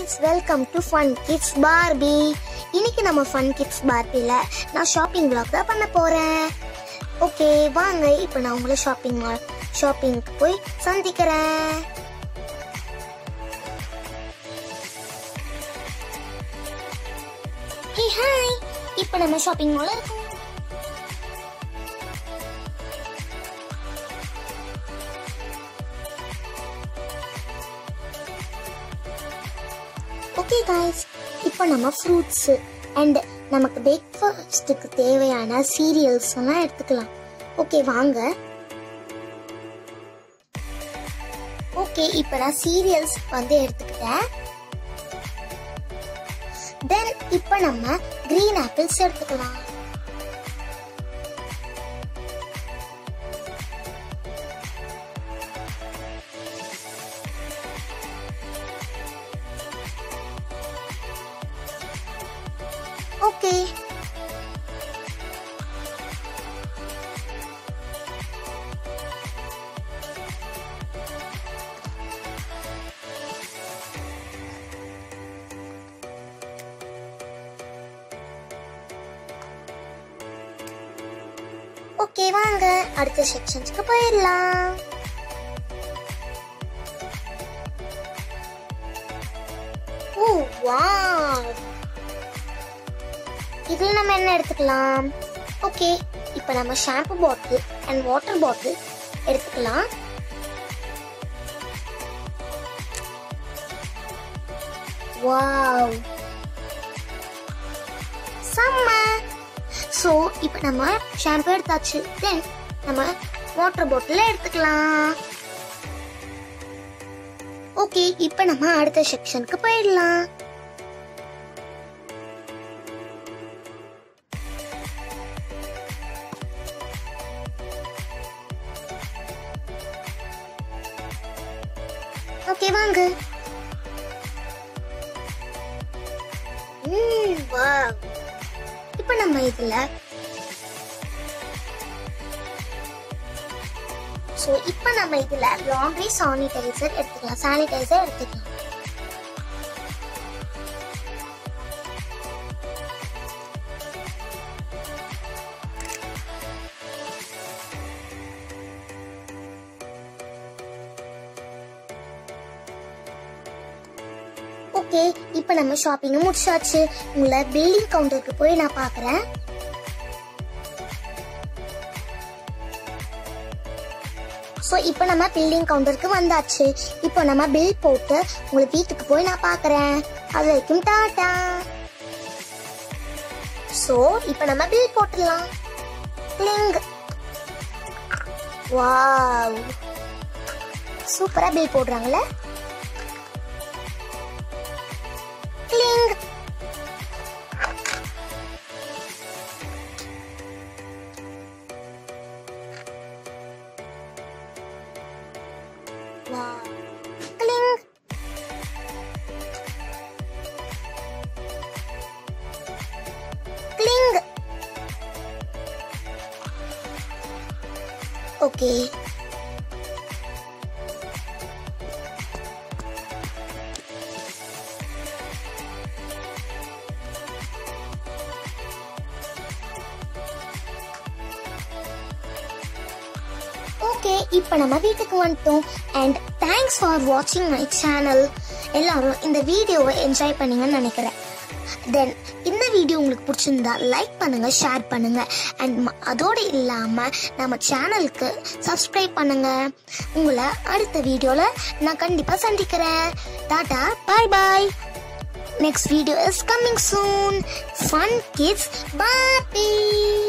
Guys welcome to fun kids Barbie இன்னைக்கு நம்ம fun kids பார்பியில் நான் ஷாப்பிங் vlog தான் பண்ண போகிறேன் ஓகே வாங்க இப்போ நான் உங்களை ஷாப்பிங் மால் ஷாப்பிங்க்கு போய் சந்திக்கிறேன் ஹே ஹாய் இப்போ நம்ம ஷாப்பிங் மால் இருக்கோம் ஓகே காய்ஸ் இப்போ நம்ம ஃப்ரூட்ஸு அண்ட் நமக்கு பிரேக்ஃபாஸ்ட்டுக்கு தேவையான சீரியல்ஸ் எல்லாம் எடுத்துக்கலாம் ஓகே வாங்க ஓகே இப்போ நான் சீரியல்ஸ் வந்து எடுத்துக்கிட்டேன் தென் இப்போ நம்ம கிரீன் ஆப்பிள்ஸ் எடுத்துக்கலாம் ஓகே ஓகே வாங்க அடுத்த செக்ஷன்ஸ்க்கு போயிடலாம் ஓ வாவ் இதில் நம்ம என்ன எடுத்துக்கலாம் ஓகே இப்போ நம்ம shampoo bottle and water bottle எடுத்துக்கலாம் வாவ் செம்ம ஸோ இப்போ நம்ம ஷாம்பு எடுத்தாச்சு தென் நம்ம வாட்டர் பாட்டில் எடுத்துக்கலாம் ஓகே இப்போ நம்ம அடுத்த செக்ஷனுக்கு போயிடலாம் ஓகே வாங்க ம் வாவ் இப்போ நம்ம இதுல ஸோ இப்போ நம்ம இதுல லாண்ட்ரி சானிடைசர் எடுத்துக்கலாம் சானிடைசர் எடுத்துக்கலாம் ஓகே இப்போ நம்ம ஷாப்பிங் முடிச்சாச்சு உங்களை பில்டிங் கவுண்டருக்கு போய் நான் பார்க்குறேன் ஸோ இப்போ நம்ம பில்டிங் கவுண்டருக்கு வந்தாச்சு இப்போ நம்ம பில் போட்டு உங்களை வீட்டுக்கு போய் நான் பார்க்குறேன் அது வரைக்கும் டாட்டா ஸோ இப்போ நம்ம பில் போட்டுடலாம் கிளிங் வாவ் சூப்பராக பில் போடுறாங்களே cling Wow. Cling. Cling. Okay. Okay இப்போ நம்ம வீட்டுக்கு வந்துட்டோம் அண்ட் தேங்க்ஸ் ஃபார் வாட்சிங் மை சேனல் எல்லாரும் இந்த வீடியோவை என்ஜாய் பண்ணீங்கன்னு நினைக்கிறேன் தென் இந்த வீடியோ உங்களுக்கு பிடிச்சிருந்தா லைக் பண்ணுங்க ஷேர் பண்ணுங்க அண்ட் அதோடு இல்லாமல் நம்ம சேனலுக்கு சப்ஸ்கிரைப் பண்ணுங்க உங்களை அடுத்த வீடியோவில் நான் கண்டிப்பாக சந்திக்கிறேன் tata bye bye next video is coming soon fun kids bye